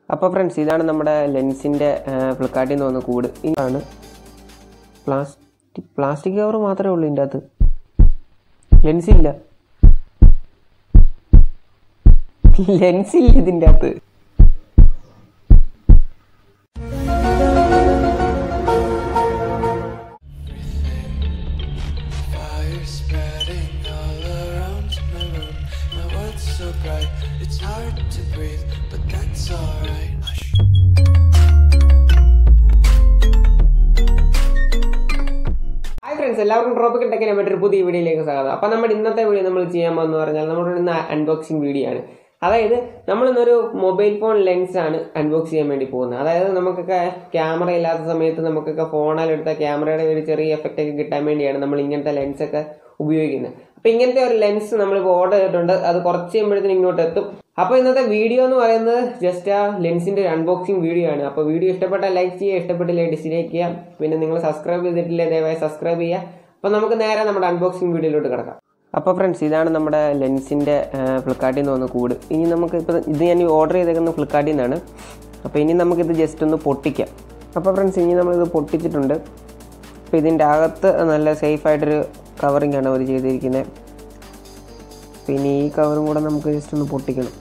അപ്പോൾ ഫ്രണ്ട്സ് ഇതാണ് നമ്മുടെ ലെൻസിൻ്റെ ഫ്ലിപ്കാർട്ടിൽ നിന്ന് വന്ന കൂട് ഇതാണ് പ്ലാസ്റ്റിക് പ്ലാസ്റ്റിക് കവർ മാത്രമേ ഉള്ളൂ ഇതിൻ്റെ അകത്ത് ലെൻസ് ഇല്ല ലെൻസ് ഇല്ല ഇതിൻ്റെ അകത്ത് Fire spreading all around my room. My world's so bright, it's hard to breathe, but that's alright. Hush. Hi friends എല്ലാവർക്കും ട്രോപ്പിക് ടെക്കിനെ മറ്റൊരു പുതിയ വീഡിയോയിലേക്ക് സ്വാഗതം അപ്പോൾ നമ്മുടെ ഇന്നത്തെ വീഡിയോ നമ്മൾ ചെയ്യാൻ പോകുന്ന പറഞ്ഞാൽ നമ്മുടെ ഇന്ന് അൺബോക്സിങ് വീഡിയോ ആണ് അതായത് നമ്മൾ ഇന്നൊരു മൊബൈൽ ഫോൺ ലെൻസ് ആണ് അൺബോക്സ് ചെയ്യാൻ വേണ്ടി പോകുന്നത് അതായത് നമുക്കൊക്കെ ക്യാമറ ഇല്ലാത്ത സമയത്ത് നമുക്കൊക്കെ ഫോണിലെടുത്ത ക്യാമറയുടെ ഒരു ചെറിയ എഫക്റ്റ് ഒക്കെ കിട്ടാൻ വേണ്ടിയാണ് നമ്മൾ ഇങ്ങനത്തെ ലെൻസ് ഒക്കെ ഉപയോഗിക്കുന്നത് അപ്പോൾ ഇങ്ങനത്തെ ഒരു ലെൻസ് നമ്മളിപ്പോൾ ഓർഡർ ചെയ്തിട്ടുണ്ട് അത് കുറച്ച് കഴിയുമ്പോഴത്തേന് ഇങ്ങോട്ട് എത്തും അപ്പോൾ ഇന്നത്തെ വീഡിയോ എന്ന് പറയുന്നത് ജസ്റ്റ് ആ ലെൻസിന്റെ ഒരു അൺബോക്സിംഗ് വീഡിയോ ആണ് അപ്പോൾ വീഡിയോ ഇഷ്ടപ്പെട്ടാൽ ലൈക്ക് ചെയ്യുക ഇഷ്ടപ്പെട്ടില്ലേ ഡിസ്ലൈക്ക് ചെയ്യാം പിന്നെ നിങ്ങൾ സബ്സ്ക്രൈബ് ചെയ്തിട്ടില്ലേ ദയവായി സബ്സ്ക്രൈബ് ചെയ്യുക അപ്പോൾ നമുക്ക് നേരെ നമ്മുടെ അൺബോക്സിംഗ് വീഡിയോയിലോട്ട് കിടക്കാം അപ്പോൾ ഫ്രണ്ട്സ് ഇതാണ് നമ്മുടെ ലെൻസിൻ്റെ ഫ്ലിപ്കാർട്ടിൽ നിന്ന് വന്ന കൂട് ഇനി നമുക്ക് ഇപ്പോൾ ഇത് ഞാൻ ഓർഡർ ചെയ്തേക്കുന്ന ഫ്ലിപ്കാർട്ടിൽ നിന്നാണ് അപ്പോൾ ഇനി നമുക്കിത് ജസ്റ്റ് ഒന്ന് പൊട്ടിക്കാം അപ്പോൾ ഫ്രണ്ട്സ് ഇനി നമ്മളിത് പൊട്ടിച്ചിട്ടുണ്ട് അപ്പോൾ ഇതിൻ്റെ അകത്ത് നല്ല സേഫ് ആയിട്ടൊരു കവറിങ് ആണ് അവർ ചെയ്തിരിക്കുന്നത് പിന്നെ ഈ കവറും കൂടെ നമുക്ക് ജസ്റ്റ് ഒന്ന് പൊട്ടിക്കണം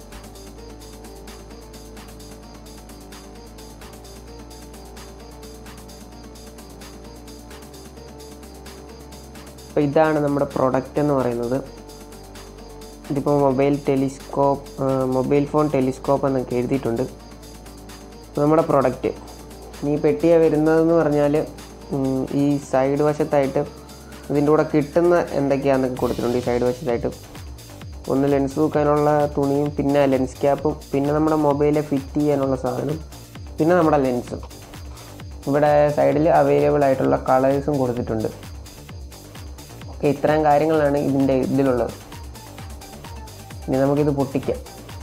അപ്പോൾ ഇതാണ് നമ്മുടെ പ്രൊഡക്റ്റ് എന്ന് പറയുന്നത് ഇതിപ്പോൾ mobile telescope mobile phone telescope എന്നൊക്കെ എഴുതിയിട്ടുണ്ട് ഇത് നമ്മുടെ പ്രൊഡക്റ്റ് ഇനി പെട്ടിയ വരുന്നതെന്ന് പറഞ്ഞാൽ ഉം, ഈ സൈഡ് വശത്തായിട്ട് ഇതിൻ്റെ കൂടെ കിട്ടുന്ന എന്തൊക്കെയാണെന്നൊക്കെ കൊടുത്തിട്ടുണ്ട് ഈ സൈഡ് വശത്തായിട്ട് ഒന്ന് ലെൻസ് തൂക്കാനുള്ള തുണിയും പിന്നെ ലെൻസ് ക്യാപ്പും പിന്നെ നമ്മുടെ മൊബൈലിൽ ഫിറ്റ് ചെയ്യാനുള്ള സാധനം പിന്നെ നമ്മുടെ ലെൻസും ഇവിടെ സൈഡിൽ അവൈലബിൾ ആയിട്ടുള്ള കളേഴ്സും കൊടുത്തിട്ടുണ്ട് ഓക്കെ ഇത്രയും കാര്യങ്ങളാണ് ഇതിൻ്റെ ഇതിലുള്ളത് ഇനി നമുക്കിത് പൊട്ടിക്കാം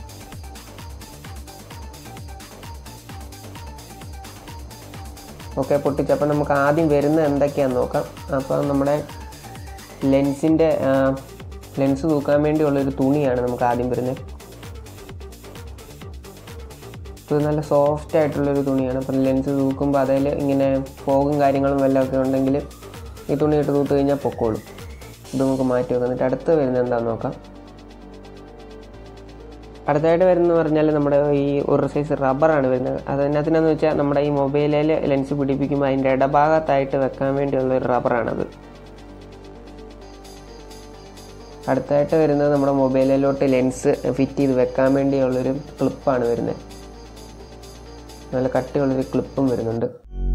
ഓക്കെ പൊട്ടിച്ചപ്പോൾ നമുക്ക് ആദ്യം വരുന്നത് എന്തൊക്കെയാണെന്ന് നോക്കാം അപ്പോൾ നമ്മുടെ ലെൻസിൻ്റെ ലെൻസ് തൂക്കാൻ വേണ്ടിയുള്ളൊരു തുണിയാണ് നമുക്ക് ആദ്യം വരുന്നത് ഇത് നല്ല സോഫ്റ്റ് ആയിട്ടുള്ളൊരു തുണിയാണ് അപ്പം ലെൻസ് തൂക്കുമ്പോൾ അതിൽ ഇങ്ങനെ ഫോഗും കാര്യങ്ങളും വല്ലതൊക്കെ ഉണ്ടെങ്കിൽ ഈ തുണി ഇട്ട് തൂത്ത് കഴിഞ്ഞാൽ പൊക്കോളും ഇത് നമുക്ക് മാറ്റി വെക്കാം എന്നിട്ട് അടുത്ത് വരുന്നത് എന്താണെന്ന് നോക്കാം അടുത്തായിട്ട് വരുന്നത് പറഞ്ഞാൽ നമ്മുടെ ഈ ഒരു സൈസ് റബ്ബറാണ് വരുന്നത് അതിനകത്തിനെന്ന് വെച്ചാൽ നമ്മുടെ ഈ മൊബൈലിൽ ലെൻസ് പിടിപ്പിക്കുമ്പോൾ അതിൻ്റെ ഇടഭാഗത്തായിട്ട് വെക്കാൻ വേണ്ടിയുള്ള ഒരു റബ്ബറാണത് അടുത്തായിട്ട് വരുന്നത് നമ്മുടെ മൊബൈലിലോട്ട് ലെൻസ് ഫിറ്റ് ചെയ്ത് വെക്കാൻ വേണ്ടിയുള്ളൊരു ക്ലിപ്പാണ് വരുന്നത് നല്ല കട്ടിയുള്ളൊരു ക്ലിപ്പും വരുന്നുണ്ട്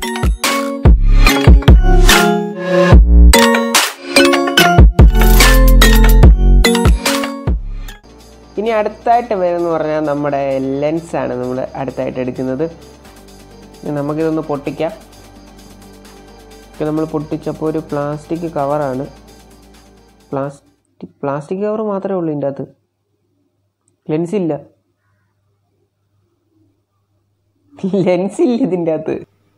ഇനി അടുത്തായിട്ട് വരുന്ന പറഞ്ഞാൽ നമ്മുടെ ലെൻസാണ് നമ്മൾ അടുത്തായിട്ട് എടുക്കുന്നത് ഇനി നമുക്കിതൊന്ന് പൊട്ടിക്കാം ഇത് നമ്മൾ പൊട്ടിച്ചപ്പോൾ ഒരു പ്ലാസ്റ്റിക് കവറാണ് പ്ലാസ്റ്റിക് പ്ലാസ്റ്റിക് കവർ മാത്രമേ ഉള്ളൂ ഇതിൻ്റെ അകത്ത് ലെൻസ് ഇല്ല ലെൻസ് ഇല്ല ഇതിൻ്റെ അകത്ത്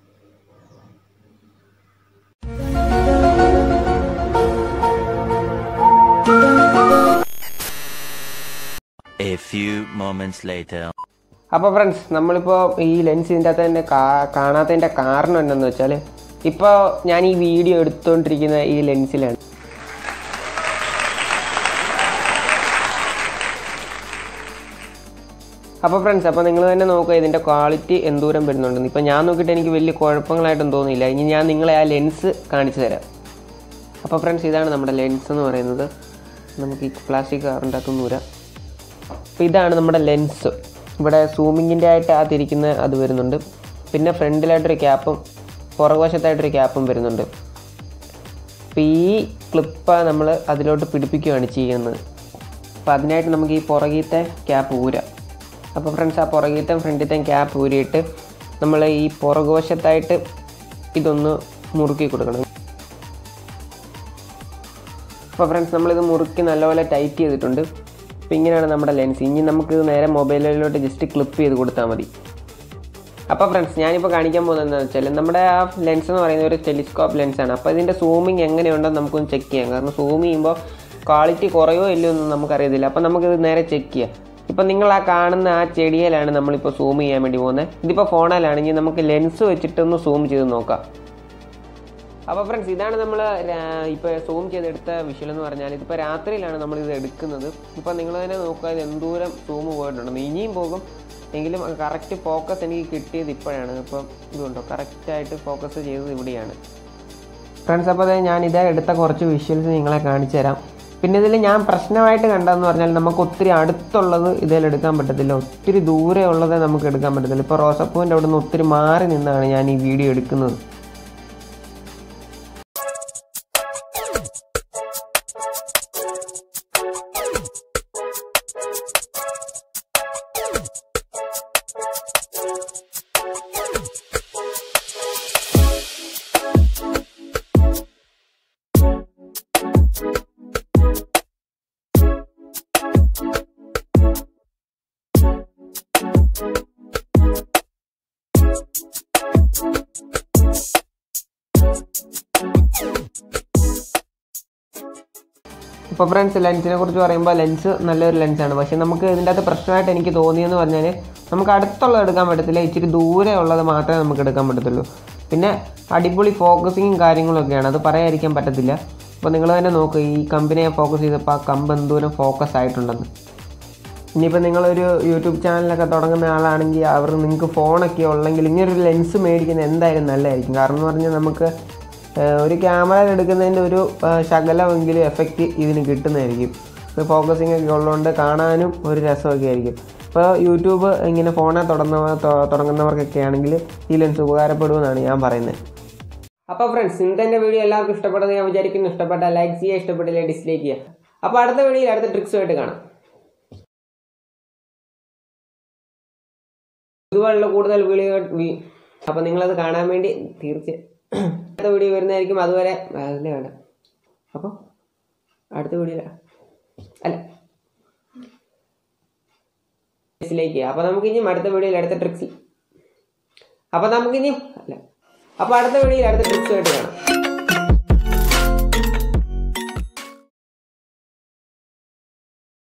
A few moments later. അപ്പോൾ ഫ്രണ്ട്സ് നമ്മളിപ്പോൾ ഈ ലെൻസ് ഇതിൻ്റെ അകത്ത് തന്നെ കാ- കാണാത്തതിൻ്റെ കാരണം എന്താണെന്ന് വെച്ചാൽ ഇപ്പോൾ ഞാൻ ഈ വീഡിയോ എടുത്തുകൊണ്ടിരിക്കുന്ന ഈ ലെൻസിലാണ് അപ്പോൾ ഫ്രണ്ട്സ് അപ്പോൾ നിങ്ങൾ തന്നെ നോക്കുക ഇതിൻ്റെ ക്വാളിറ്റി എന്തോരം വരുന്നുണ്ടെന്ന് ഇപ്പോൾ ഞാൻ നോക്കിയിട്ട് എനിക്ക് വലിയ കുഴപ്പങ്ങളായിട്ടൊന്നും തോന്നിയില്ല ഇനി ഞാൻ നിങ്ങളെ ആ ലെൻസ് കാണിച്ചു തരാം അപ്പോൾ ഫ്രണ്ട്സ് ഇതാണ് നമ്മുടെ ലെൻസ് എന്ന് പറയുന്നത് നമുക്ക് ഈ പ്ലാസ്റ്റിക് കവറിൻ്റെ അകത്തുനിന്ന് വരാം അപ്പോൾ ഇതാണ് നമ്മുടെ ലെൻസ് ഇവിടെ സൂമിങ്ങിൻ്റെ ആയിട്ട് ആ തിരിക്കുന്ന അത് വരുന്നുണ്ട് പിന്നെ ഫ്രണ്ടിലായിട്ടൊരു ക്യാപ്പും പുറകുവശത്തായിട്ടൊരു ക്യാപ്പും വരുന്നുണ്ട് അപ്പോൾ ഈ ക്ലിപ്പ് നമ്മൾ അതിലോട്ട് പിടിപ്പിക്കുകയാണ് ചെയ്യുന്നത് അപ്പോൾ അതിനായിട്ട് നമുക്ക് ഈ പുറകിലത്തെ ക്യാപ്പ് ഊരാം അപ്പോൾ ഫ്രണ്ട്സ് ആ പുറകിലത്തെ ഫ്രണ്ടിലത്തെ ക്യാപ്പ് ഊരിയിട്ട് നമ്മൾ ഈ പുറകുവശത്തായിട്ട് ഇതൊന്ന് മുറുക്കി കൊടുക്കണം അപ്പോൾ ഫ്രണ്ട്സ് നമ്മളിത് മുറുക്കി നല്ലപോലെ ടൈറ്റ് ചെയ്തിട്ടുണ്ട് അപ്പോൾ ഇങ്ങനെയാണ് നമ്മുടെ ലെൻസ് ഇനി നമുക്ക് നേരെ മൊബൈലിലോട്ട് ജസ്റ്റ് ക്ലിപ്പ് ചെയ്ത് കൊടുത്താൽ മതി അപ്പോൾ ഫ്രണ്ട്സ് ഞാനിപ്പോൾ കാണിക്കാൻ പോകുന്നത് എന്താണെന്ന് വെച്ചാൽ നമ്മുടെ ആ ലെൻസ് എന്ന് പറയുന്നത് ഒരു ടെലിസ്കോപ്പ് ലെൻസാണ് അപ്പോൾ ഇതിൻ്റെ സൂമിങ് എങ്ങനെയുണ്ടെന്ന് നമുക്കൊന്ന് ചെക്ക് ചെയ്യാം കാരണം സൂം ചെയ്യുമ്പോൾ ക്വാളിറ്റി കുറയോ ഇല്ലയോ ഒന്നും നമുക്കറിയത്തില്ല അപ്പോൾ നമുക്കിത് നേരെ ചെക്ക് ചെയ്യാം ഇപ്പം നിങ്ങൾ ആ കാണുന്ന ആ ചെടിയിലാണ് നമ്മളിപ്പോൾ സൂം ചെയ്യാൻ വേണ്ടി പോകുന്നത് ഇതിപ്പോൾ ഫോണിലാണെങ്കിൽ നമുക്ക് ലെൻസ് വെച്ചിട്ടൊന്ന് സൂം ചെയ്ത് നോക്കാം അപ്പോൾ ഫ്രണ്ട്സ് ഇതാണ് നമ്മൾ ഇപ്പോൾ സൂം ചെയ്തെടുത്ത വിഷ്വൽ എന്ന് പറഞ്ഞാൽ ഇതിപ്പോൾ രാത്രിയിലാണ് നമ്മൾ ഇത് എടുക്കുന്നത് ഇപ്പോൾ നിങ്ങൾ തന്നെ നോക്കുക ഇത് എന്തോരം സൂം പോയിട്ടുണ്ടെന്ന് ഇനിയും പോകും എങ്കിലും കറക്റ്റ് ഫോക്കസ് എനിക്ക് കിട്ടിയത് ഇപ്പോഴാണ് ഇപ്പം ഇതുണ്ടോ കറക്റ്റായിട്ട് ഫോക്കസ് ചെയ്തത് ഇവിടെയാണ് ഫ്രണ്ട്സ് അപ്പോൾ അതെ ഞാൻ ഇതേ എടുത്ത കുറച്ച് വിഷ്വൽസ് നിങ്ങളെ കാണിച്ചു തരാം പിന്നെ ഇതിൽ ഞാൻ പ്രശ്നമായിട്ട് കണ്ടതെന്ന് പറഞ്ഞാൽ നമുക്ക് ഒത്തിരി അടുത്തുള്ളത് ഇതിൽ എടുക്കാൻ പറ്റത്തില്ല ഒത്തിരി ദൂരെ ഉള്ളതേ നമുക്ക് എടുക്കാൻ പറ്റത്തില്ല ഇപ്പോൾ റോസപ്പൂവിൻ്റെ അവിടെ നിന്ന് ഒത്തിരി മാറി നിന്നാണ് ഞാൻ ഈ വീഡിയോ എടുക്കുന്നത് ഇപ്പോൾ ഫ്രണ്ട്സ് ലെൻസിനെ കുറിച്ച് പറയുമ്പോൾ ലെൻസ് നല്ലൊരു ലെൻസാണ് പക്ഷേ നമുക്ക് ഇതിൻ്റെ അകത്ത് പ്രശ്നമായിട്ട് എനിക്ക് തോന്നിയെന്ന് പറഞ്ഞാൽ നമുക്ക് അടുത്തുള്ളത് എടുക്കാൻ പറ്റത്തില്ല ഇച്ചിരി ദൂരെ ഉള്ളത് മാത്രമേ നമുക്ക് എടുക്കാൻ പറ്റത്തുള്ളൂ പിന്നെ അടിപൊളി ഫോക്കസിങ്ങും കാര്യങ്ങളൊക്കെയാണ് അത് പറയാതിരിക്കാൻ പറ്റത്തില്ല അപ്പോൾ നിങ്ങൾ തന്നെ നോക്കുക ഈ കമ്പനിയെ ഫോക്കസ് ചെയ്തപ്പോൾ ആ കമ്പ് എന്തോരം ഫോക്കസ് ആയിട്ടുണ്ടെന്ന് ഇനിയിപ്പോൾ നിങ്ങളൊരു യൂട്യൂബ് ചാനലൊക്കെ തുടങ്ങുന്ന ആളാണെങ്കിൽ അവർ നിങ്ങൾക്ക് ഫോണൊക്കെ ഉള്ളെങ്കിൽ ഇങ്ങനൊരു ലെൻസ് മേടിക്കുന്നത് എന്തായാലും നല്ലതായിരിക്കും കാരണം എന്ന് പറഞ്ഞാൽ നമുക്ക് ഏഹ്, ഒരു ക്യാമറയിൽ എടുക്കുന്നതിൻ്റെ ഒരു ഏഹ്, ശകലമെങ്കിലും എഫക്റ്റ് ഇതിന് കിട്ടുന്നതായിരിക്കും ഇത് ഫോക്കസിങ് ഒക്കെ ഉള്ളതുകൊണ്ട് കാണാനും ഒരു രസമൊക്കെ ആയിരിക്കും ഇപ്പോൾ യൂട്യൂബ് ഇങ്ങനെ ഫോണിൽ തുടങ്ങുന്ന തൊ- തുടങ്ങുന്നവർക്കൊക്കെ ആണെങ്കിൽ ഈ ലെൻസ് ഉപകാരപ്പെടുമെന്നാണ് ഞാൻ പറയുന്നത് അപ്പോൾ ഫ്രണ്ട്സ് ഇന്നത്തെ വീഡിയോ എല്ലാവർക്കും ഇഷ്ടപ്പെട്ടെന്ന് ഞാൻ വിചാരിക്കുന്നു ഇഷ്ടപ്പെട്ട ലൈക്ക് ചെയ്യുക ഇഷ്ടപ്പെട്ടില്ല ഡിസ്ലൈക്ക് ചെയ്യുക അപ്പോൾ അടുത്ത വീഡിയോയിൽ അടുത്ത ട്രിക്സുമായിട്ട് കാണാം ഇതുപോലുള്ള കൂടുതൽ വീഡിയോ അപ്പോൾ നിങ്ങളത് കാണാൻ വേണ്ടി തീർച്ചയായും അടുത്ത വീഡിയോ വരുന്നതായിരിക്കും അതുവരെ അല്ലേ വേണ്ട അപ്പോൾ അടുത്ത വീഡിയോ അല്ല ലേക്ക് അപ്പോൾ നമുക്കിനിയും അടുത്ത വീഡിയോയിൽ അടുത്ത ട്രിക്സ് അപ്പോൾ നമുക്കിനിയും അല്ല അപ്പോൾ അടുത്ത വീഡിയോയിൽ അടുത്ത ട്രിക്സുമായിട്ട് കാണാം